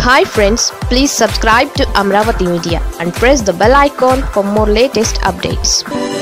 hi friends please subscribe to Amaravati media and press the bell icon for more latest updates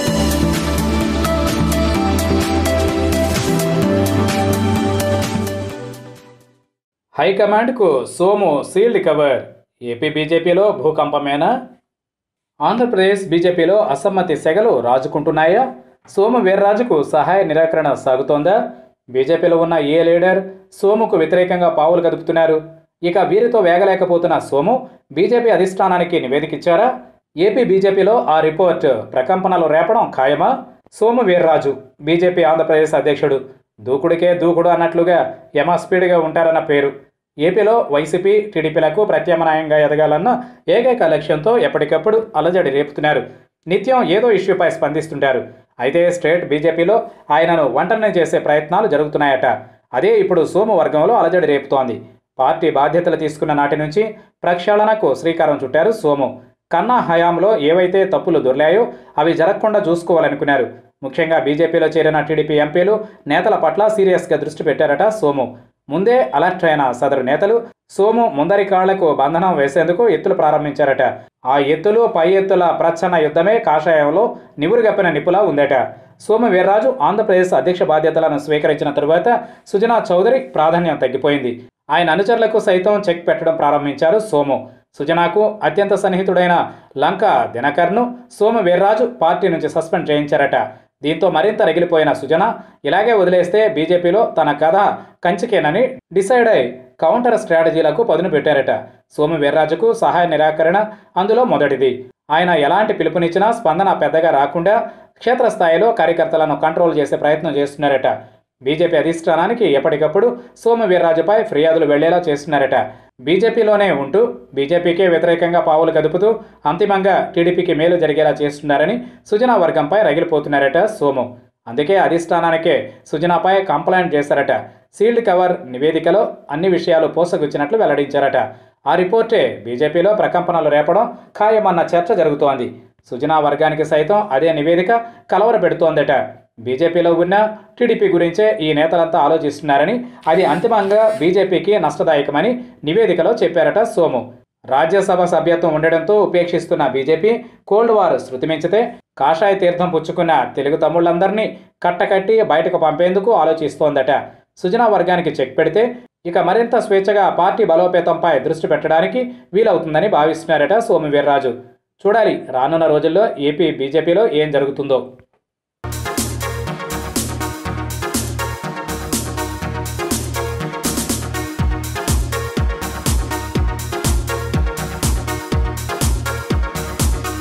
హైకమాండ్కు Somu sealed cover AP బీజేపీలో భూకంపమేనా ఆంధ్రప్రదేశ్ బీజేపీలో అసమ్మతి సెగలు రాజుకుంటున్నాయా సోము వీర్రాజుకు సహాయ నిరాకరణ సాగుతోందా బీజేపీలో ఉన్న ఏ లీడర్ సోముకు వ్యతిరేకంగా పావులు కదుపుతున్నారు ఇక వీరితో వేగలేకపోతున్న సోము బీజేపీ అధిష్టానానికి నివేదిక ఇచ్చారా ఏపీ బీజేపీలో ఆ రిపోర్ట్ ప్రకంపనలు రేపడం ఖాయమా సోము వీర్రాజు బీజేపీ ఆంధ్రప్రదేశ్ అధ్యక్షుడు దూకుడికే దూకుడు అన్నట్లుగా యమ స్పీడ్గా ఉంటారన్న పేరు ఏపీలో వైసీపీ టీడీపీలకు ప్రత్యామ్నాయంగా ఎదగాలన్న ఏకైక లక్ష్యంతో ఎప్పటికప్పుడు అలజడి రేపుతున్నారు నిత్యం ఏదో ఇష్యూపై స్పందిస్తుంటారు అయితే స్టేట్ బీజేపీలో ఆయనను వంటనే చేసే ప్రయత్నాలు జరుగుతున్నాయట అదే ఇప్పుడు సోము వర్గంలో అలజడి రేపుతోంది పార్టీ బాధ్యతలు తీసుకున్న నాటి నుంచి ప్రక్షాళనకు శ్రీకారం చుట్టారు సోము కన్నా హయాంలో ఏవైతే తప్పులు దొర్లాయో అవి జరగకుండా చూసుకోవాలనుకున్నారు ముఖ్యంగా బీజేపీలో చేరిన టీడీపీ ఎంపీలు నేతల పట్ల సీరియస్గా దృష్టి పెట్టారట సోము ముందే అలర్ట్ అయిన సదరు నేతలు సోము ముందరి కాళ్లకు బంధనం వేసేందుకు ఎత్తులు ప్రారంభించారట ఆ ఎత్తులు పై ఎత్తుల ప్రచ్ఛన్న యుద్ధమే కాషాయంలో నివురుగప్పిన నిప్పులా ఉందట సోము వీర్రాజు ఆంధ్రప్రదేశ్ అధ్యక్ష బాధ్యతలను స్వీకరించిన తరువాత సుజనా చౌదరి ప్రాధాన్యం తగ్గిపోయింది ఆయన అనుచరులకు సైతం చెక్ పెట్టడం ప్రారంభించారు సోము సుజనాకు అత్యంత సన్నిహితుడైన లంక దినకర్ను సోము వీర్రాజు పార్టీ నుంచి సస్పెండ్ చేయించారట దీంతో మరింత రగిలిపోయిన సుజన ఇలాగే వదిలేస్తే బీజేపీలో తన కథ కంచికేనని డిసైడ్ అయి కౌంటర్ స్ట్రాటజీలకు పదును పెట్టారట సోము వీర్రాజుకు సహాయ నిరాకరణ అందులో మొదటిది ఆయన ఎలాంటి పిలుపునిచ్చినా స్పందన పెద్దగా రాకుండా క్షేత్రస్థాయిలో కార్యకర్తలను కంట్రోల్ చేసే ప్రయత్నం చేస్తున్నారట బీజేపీ అధిష్టానానికి ఎప్పటికప్పుడు సోము వీర్రాజుపై ఫిర్యాదులు వెళ్లేలా చేస్తున్నారట బీజేపీలోనే ఉంటూ బీజేపీకే వ్యతిరేకంగా పావులు కదుపుతూ అంతిమంగా టీడీపీకి మేలు జరిగేలా చేస్తున్నారని సుజనా వర్గంపై రగిలిపోతున్నారట సోము అందుకే అధిష్టానానికే సుజనాపై కంప్లైంట్ చేశారట సీల్డ్ కవర్ నివేదికలో అన్ని విషయాలు పోసగుచ్చినట్లు వెల్లడించారట ఆ రిపోర్టే బీజేపీలో ప్రకంపనలు రేపడం ఖాయమన్న చర్చ జరుగుతోంది సుజనా వర్గానికి సైతం అదే నివేదిక కలవర పెడుతోందట బీజేపీలో ఉన్న టీడీపీ గురించే ఈ నేతలంతా ఆలోచిస్తున్నారని అది అంతిమంగా బీజేపీకి నష్టదాయకమని నివేదికలో చెప్పారట సోము రాజ్యసభ సభ్యత్వం ఉండడంతో ఉపేక్షిస్తున్న బీజేపీ కోల్డ్ వార్ శృతిమించితే కాషాయ తీర్థం పుచ్చుకున్న తెలుగు తమ్ముళ్ళందరినీ కట్టకట్టి బయటకు పంపేందుకు ఆలోచిస్తోందట సుజనా వర్గానికి చెక్ పెడితే ఇక మరింత స్వేచ్ఛగా పార్టీ బలోపేతంపై దృష్టి పెట్టడానికి వీలవుతుందని భావిస్తున్నారట సోము వీర్రాజు చూడాలి రానున్న రోజుల్లో ఏపీ బీజేపీలో ఏం జరుగుతుందో